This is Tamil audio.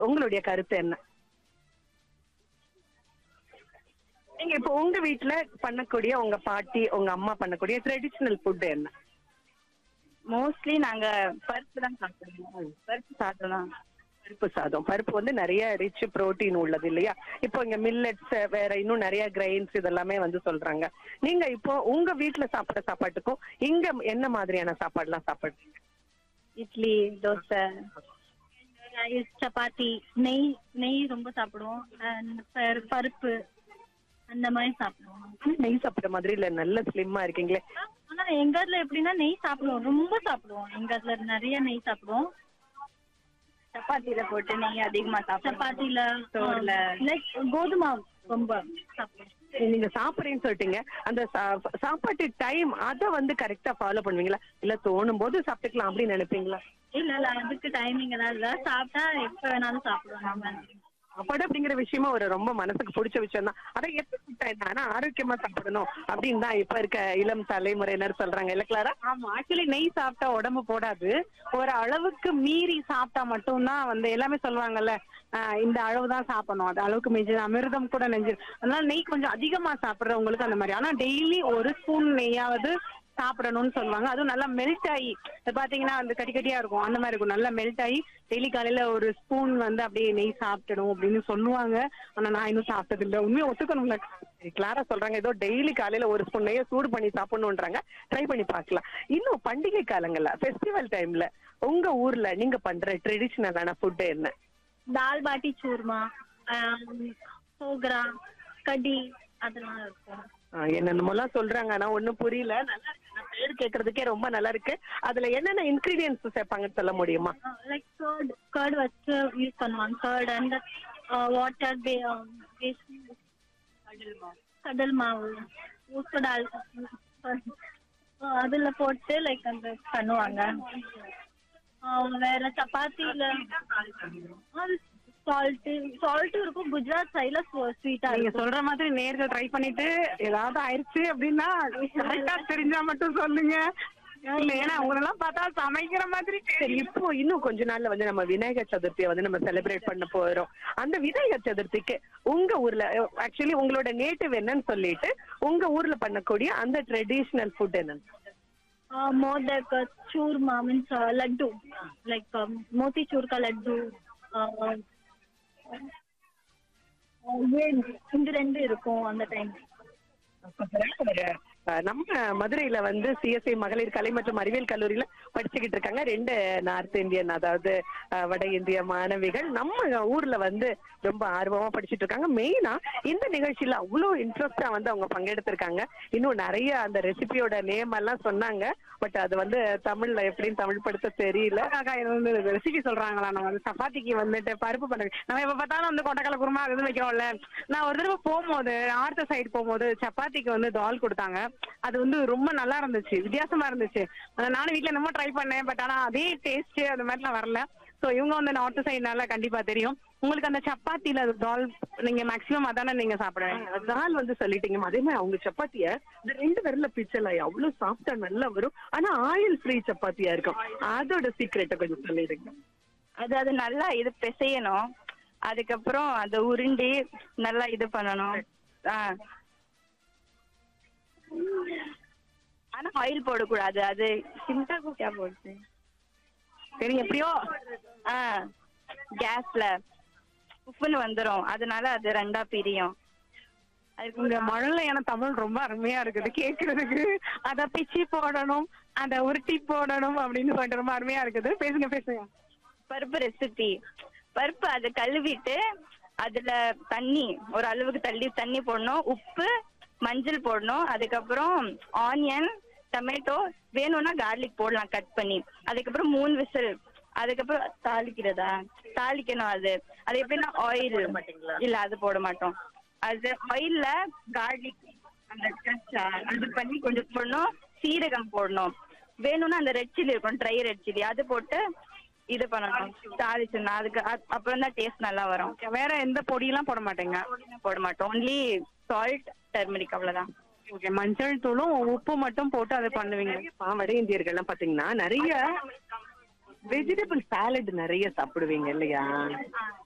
உங்களுடைய கருத்து என்ன நீங்க இப்போ உங்க வீட்ல பண்ணக்கூடிய உங்க பாட்டி உங்க அம்மா பண்ணக்கூடிய ட்ரெடிஷனல் ஃபுட் என்ன மோஸ்ட்லி நாங்க பருப்பு தான் சாப்பிடுவோம் பருப்பு சாப்பிடலாம் பருப்பு சாதம் பருப்பு வந்து நிறைய ரிச் புரோட்டீன் உள்ளது இல்லையா இப்போ இங்க மில்லட்ஸ் வேற இன்னும் நிறைய கிரெயின்ஸ் இதெல்லாமே வந்து சொல்றாங்க நீங்க இப்போ உங்க வீட்ல சாப்பிட்ட சாப்பாட்டுக்கும் இங்க என்ன மாதிரியான சாப்பாடுலாம் சாப்பிடுறீங்க இட்லி தோசை ரைஸ் சப்பாத்தி நெய் நெய் ரொம்ப சாப்பிடுவோம் and பரு- பருப்பு அந்த மாதிரி சாப்பிடுவோம் நெய் சாப்பிடுற மாதிரி இல்ல நல்ல ஸ்லிம்மா இருக்கீங்களே ஆனா எங்க இதுல எப்படின்னா நெய் சாப்பிடுவோம் ரொம்ப சாப்பிடுவோம் எங்க இதுல நிறைய நெய் சாப்பிடுவோம் சப்பாத்தில போட்டு நெய் அதிகமா சாப்பிடுவோம் சப்பாத்தில சோறுல. லைக் கோதுமை ரொம்ப சாப்பிடுவோம் நீங்க சாப்பிடுறேன்னு சொல்லிட்டீங்க அந்த சா- சாப்பாட்டு டைம் அத வந்து கரெக்டா ஃபாலோ பண்ணுவீங்களா இல்ல தோணும் போது சாப்பிட்டுக்கலாம் அப்படின்னு நினைப்பீங்களா இல்ல இல்ல அதுக்கு டைமிங் எல்லாம் இல்ல சாப்பிட்டா எப்ப வேணாலும் சாப்பிடுவோம் நம்ம சாப்பாடு அப்படிங்கிற விஷயமா ஒரு ரொம்ப மனசுக்கு பிடிச்ச விஷயம் தான் அதை எப்படி சாப்பிட்டா என்ன? ஆனா ஆரோக்கியமா சாப்பிடணும் அப்படின்னு தான் இப்ப இருக்க இளம் தலைமுறையினர் சொல்றாங்க இல்ல கிளாரா ஆமா ஆக்சுவலி நெய் சாப்பிட்டா உடம்பு போடாது ஒரு அளவுக்கு மீறி சாப்பிட்டா மட்டும்தான் வந்து எல்லாமே சொல்லுவாங்கல்ல ஆஹ் இந்த அளவு தான் சாப்பிடணும் அது அளவுக்கு மிஞ்சி அமிர்தம் கூட நெஞ்சு அதனால நெய் கொஞ்சம் அதிகமா சாப்பிடுறவங்களுக்கு அந்த மாதிரி ஆனா டெய்லி ஒரு ஸ்பூன் நெய்யாவது சாப்பிடணும்னு சொல்லுவாங்க அதுவும் நல்லா மெல்ட் ஆகி இது பாத்தீங்கன்னா அந்த கட்டி கட்டியா இருக்கும் அந்த மாதிரி இருக்கும் நல்லா மெல்ட் ஆகி டெய்லி காலையில ஒரு ஸ்பூன் வந்து அப்படியே நெய் சாப்பிடணும் அப்படின்னு சொல்லுவாங்க ஆனா நான் இன்னும் சாப்பிட்டது இல்ல உண்மையை ஒத்துக்கணும்ல சரி, கிளாரா சொல்றாங்க ஏதோ டெய்லி காலையில ஒரு ஸ்பூன் நெய்ய சூடு பண்ணி சாப்பிடணும்ன்றாங்க ட்ரை பண்ணி பார்க்கலாம் இன்னும் பண்டிகை காலங்கள்ல ஃபெஸ்டிவல் டைம்ல உங்க ஊர்ல நீங்க பண்ற ட்ரெடிஷனலான ஃபுட் என்ன தால் பாட்டி சூர்மா சோக்ரா கடி அதெல்லாம் இருக்கும் ஆ, என்னென்னமோலாம் சொல்றாங்க ஆனா ஒண்ணும் புரியல நல்லா இருக்கு நான் பேர் கேக்குறதுக்கே ரொம்ப நல்லா இருக்கு அதுல என்னென்ன இன்கிரீடியன்ஸ் சேர்ப்பாங்கன்னு சொல்ல முடியுமா லைக் கர்ட் கர்ட் வச்சு யூஸ் பண்ணுவாங்க கர்ட் அண்ட் வாட்டர் கடல் மாவு உப்பு டால் அதுல போட்டு லைக் அந்த பண்ணுவாங்க ஆஹ் வேற சப்பாத்தில சால்ட் சால்ட் இருக்கும் குஜராத் சைட்ல ஸ்வீட்டா நீங்க இருக்கும் சொல்ற மாதிரி நேர்கள் ட்ரை பண்ணிட்டு ஏதாவது ஆயிடுச்சு அப்படின்னா கரெக்டா தெரிஞ்சா மட்டும் சொல்லுங்க இல்ல ஏன்னா உங்களெல்லாம் பார்த்தா சமைக்கிற மாதிரி சரி இப்போ இன்னும் கொஞ்ச நாள்ல வந்து நம்ம விநாயகர் சதுர்த்தியை வந்து நம்ம செலிப்ரேட் பண்ண போறோம் அந்த விநாயகர் சதுர்த்திக்கு உங்க ஊர்ல ஆக்சுவலி உங்களோட நேட்டிவ் என்னன்னு சொல்லிட்டு உங்க ஊர்ல பண்ணக்கூடிய அந்த ட்ரெடிஷனல் ஃபுட் என்னன்னு modak churma means laddu like motichoor का लड्डू uh, ये இந்த ரெண்டு இருக்கும் அந்த டைம் அஹ் நம்ம மதுரையில வந்து சிஎஸ்ஐ மகளிர் கலை மற்றும் அறிவியல் கல்லூரியில படிச்சுக்கிட்டு இருக்காங்க ரெண்டு நார்த் இந்தியன் அதாவது அஹ், வட இந்திய மாணவிகள் நம்ம ஊர்ல வந்து ரொம்ப ஆர்வமா படிச்சுட்டு இருக்காங்க மெயினா இந்த நிகழ்ச்சியில அவ்வளவு இன்ட்ரெஸ்டா வந்து அவங்க பங்கெடுத்திருக்காங்க இன்னும் நிறைய அந்த ரெசிபியோட நேம் எல்லாம் சொன்னாங்க பட் அது வந்து தமிழ்ல எப்படின்னு தமிழ் படுத்த தெரியல அக்கா இது வந்து ரெசிபி சொல்றாங்களா நம்ம வந்து சப்பாத்திக்கு வந்துட்டு பருப்பு பண்ணுறது நம்ம எப்ப பார்த்தாலும் வந்து கொண்டக்கடலை குருமா அது இது வைக்கிறோம்ல நான் ஒரு தடவை போகும்போது நார்த் சைடு போகும்போது சப்பாத்திக்கு வந்து தால் கொடுத்தாங்க அது வந்து ரொம்ப நல்லா இருந்துச்சு வித்தியாசமா இருந்துச்சு அதை நானும் வீட்ல என்னமோ ட்ரை பண்ணேன் பட் ஆனா அதே டேஸ்ட் அந்த மாதிரிலாம் வரல ஸோ இவங்க வந்து நார்த் சைடுனால கண்டிப்பா தெரியும் உங்களுக்கு அந்த சப்பாத்தில தால் நீங்க மேக்ஸிமம் அதானே நீங்க சாப்பிடுவீங்க தால் வந்து சொல்லிட்டீங்க அதே மாதிரி அவங்க சப்பாத்திய இந்த ரெண்டு விரல்ல பிச்சல அவ்வளவு சாஃப்டா நல்லா வரும் ஆனா ஆயில் ஃப்ரீ சப்பாத்தியா இருக்கும் அதோட சீக்ரெட்டை கொஞ்சம் சொல்லிடுங்க அது அது நல்லா இது பிசையணும் அதுக்கப்புறம் அதை உருண்டி நல்லா இது பண்ணணும் ஆ ஆனா ஆயில் போடக்கூடாது அது சிம்டா குட்டியா போடுது சரி எப்படியோ ஆ கேஸ்ல உப்புன்னு வந்துரும் அதனால அது ரெண்டா பிரியும் அதுக்கு உங்க மழலையான தமிழ் ரொம்ப அருமையா இருக்குது கேக்குறதுக்கு அத பிச்சி போடணும் அத உருட்டி போடணும் அப்படின்னு சொல்லிட்டு ரொம்ப அருமையா இருக்குது பேசுங்க பேசுங்க பருப்பு ரெசிபி பருப்பு அதை கழுவிட்டு அதுல தண்ணி ஒரு அளவுக்கு தள்ளி தண்ணி போடணும் உப்பு மஞ்சள் போடணும் அதுக்கப்புறம் ஆனியன் டொமேட்டோ வேணும்னா கார்லிக் போடலாம் கட் பண்ணி அதுக்கப்புறம் மூணு விசில் அதுக்கப்புறம் தாளிக்கிறதா தாளிக்கணும் அது அது எப்படின்னா ஆயில் இல்ல அது போட மாட்டோம் அது ஆயில்ல கார்லிக் அந்த கச்சா அது பண்ணி கொஞ்சம் போடணும் சீரகம் போடணும் வேணும்னா அந்த ரெட் சில்லி இருக்கும் ட்ரை ரெட் சில்லி அது போட்டு இது பண்ணணும் தாளிச்சிடணும் அதுக்கு அப்- அப்புறம் தான் டேஸ்ட் நல்லா வரும் வேற எந்த பொடியெல்லாம் போட மாட்டேங்க போட மாட்டோம் ஒன்லி சால்ட் டர்மரிக் அவ்வளவுதான் ஓகே மஞ்சள் தூளும் உப்பு மட்டும் போட்டு அதை பண்ணுவீங்க பா- வட இந்தியர்கள்லாம் பாத்தீங்கன்னா நிறைய வெஜிடபிள் சாலட் நிறைய சாப்பிடுவீங்க இல்லையா